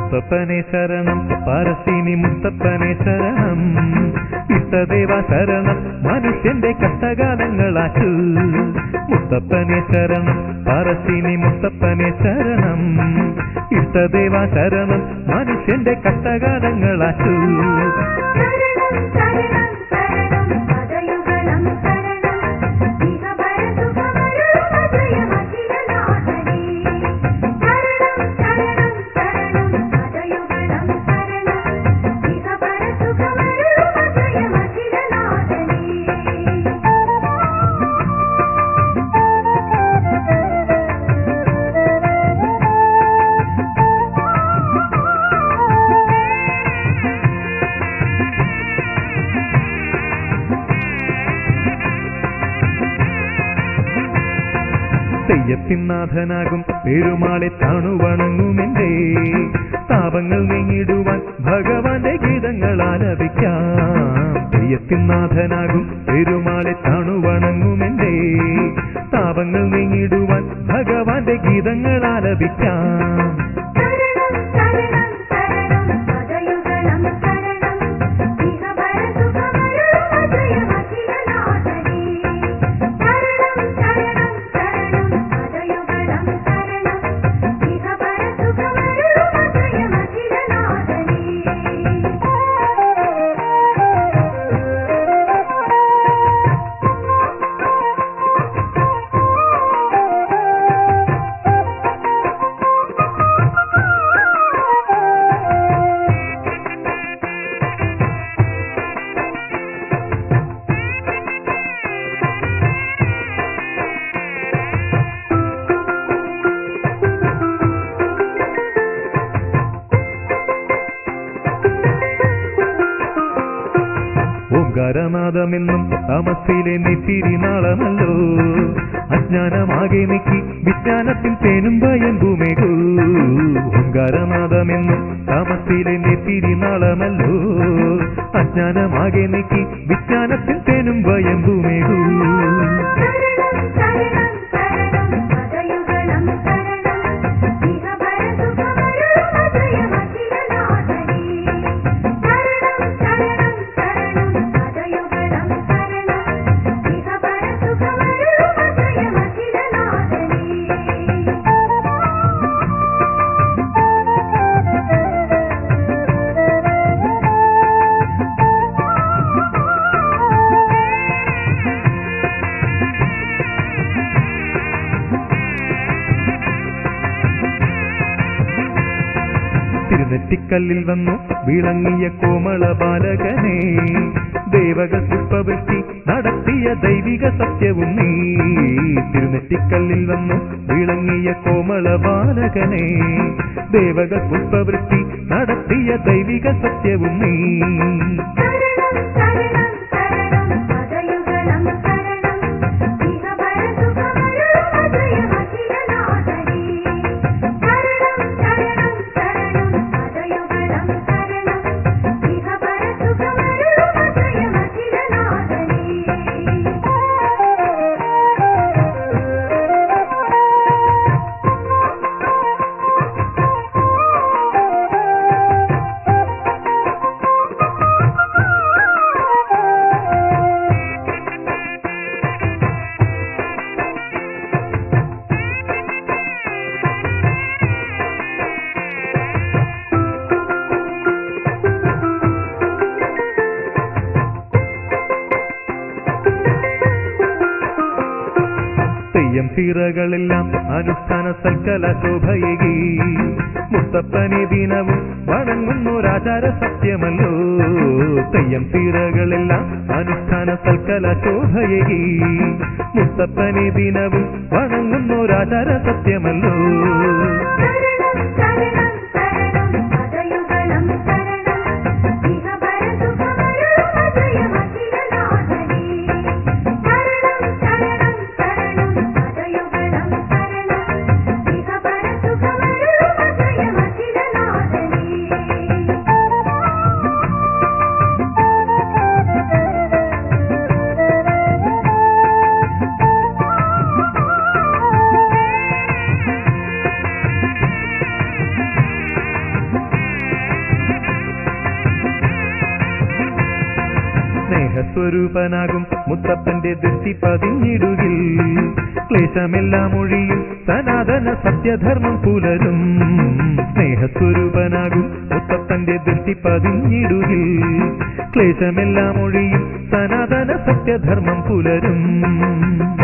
മുത്തപ്പനെ ശരണം പാരസീനി മുത്തപ്പനെ ശരണം ഇഷ്ടദേവ ശരണം മനുഷ്യന്റെ കഷ്ടകാലങ്ങളാക്കു മുത്തപ്പനെ ശരണം പാരസീനി മുത്തപ്പനെ ശരണം ഇഷ്ടദേവ ശരണം മനുഷ്യന്റെ കഷ്ടകാലങ്ങളാക്കു ശരണം ശരണം ശരണം പദയുഗളം ശരണം ഇഹ പരസുഖമരുളും അജയമഖിലനാഥനേ ശരണം ശരണം ശരണം പദയുഗളം ശരണം ഇഹ പരസുഖമരുളും അജയമഖിലനാഥനേ തെയ്യത്തിനാഥനാകും പെരുമാളെ താണുവണങ്ങുമെന്റെ താപങ്ങൾ നീങ്ങിടുവാൻ ഭഗവാന്റെ ഗീതങ്ങൾ ആലപിക്കാം തെയ്യത്തിനാഥനാകും പെരുമാളെ താണുവണങ്ങുമെന്റെ താപങ്ങൾ നീങ്ങിടുവാൻ ഭഗവാന്റെ ഗീതങ്ങൾ ആലപിക്കാം ശരണം ശരണം ശരണം പദയുഗളം ശരണം ഇഹ പരസുഖമരുളും അജയമഖിലനാഥനേ ശരണം ശരണം ശരണം പദയുഗളം ശരണം ഇഹ പരസുഖമരുളും അജയമഖിലനാഥനേ ഓംകാരനാഥമെന്നും തമസിലെ നെറ്റിരിനാളമല്ലോ അജ്ഞാനമാകെ നീക്കി വിജ്ഞാനത്തിൽ തേനും ഭയമ്പുമേകൂ ഓംകാരനാഥമെന്നും തമസിലെ നെറ്റിരിനാളമല്ലോ അജ്ഞാനമാകെ നീക്കി വിജ്ഞാനത്തിൽ തേനും ഭയമ്പുമേകൂ ശരണം ശരണം ശരണം പദയുഗളം ശരണം ഇഹ പരസുഖമരുളും അജയമഖിലനാഥനേ ശരണം ശരണം ശരണം പദയുഗളം ശരണം ഇഹ പരസുഖമരുളും അജയമഖിലനാഥനേ തിരുനെറ്റിക്കല്ലിൽ വന്നു വിളങ്ങിയ കോമള ബാലകനെ ദേവക പുഷ്പവൃഷ്ടി നടത്തിയ ദൈവിക സത്യവും നീ തിരുനെറ്റിക്കല്ലിൽ വന്നു വിളങ്ങിയ കോമള ബാലകനെ ദേവക പുഷ്പവൃഷ്ടി നടത്തിയ ദൈവിക സത്യവും നീ ശരണം ശരണം ശരണം പദയുഗളം ശരണം ഇഹ പരസുഖമരുളും അജയമഖിലനാഥനേ ശരണം ശരണം ശരണം പദയുഗളം ശരണം ഇഹ പരസുഖമരുളും തെയ്യം സീറകളെല്ലാം അനുഷ്ഠാന സൽക്കല ശോഭയകി മുത്തപ്പനെ ദിനവും വണങ്ങുന്നൊരാചാര സത്യമല്ലോ തെയ്യം സീറകളെല്ലാം അനുഷ്ഠാന സൽക്കല ശോഭയകി മുത്തപ്പനെ ദിനവും വണങ്ങുന്നൊരാചാര സത്യമല്ലോ ശരണം ശരണം ശരണം പദയുഗളം ശരണം ഇഹ പരസുഖമരുളും അജയമഖിലനാഥനേ ശരണം ശരണം ശരണം പദയുഗളം ശരണം ഇഹ പരസുഖമരുളും അജയമഖിലനാഥനേ സ്നേഹസ്വരൂപനാകും മുത്തപ്പന്റെ ദൃഷ്ടി പതിഞ്ഞിടുകിൽ ക്ലേശമെല്ലാം ഒഴിയും സനാതന സത്യധർമ്മം പുലരും സ്നേഹസ്വരൂപനാകും മുത്തപ്പന്റെ ദൃഷ്ടി പതിഞ്ഞിടുകിൽ ക്ലേശമെല്ലാം ഒഴിയും സനാതന സത്യധർമ്മം പുലരും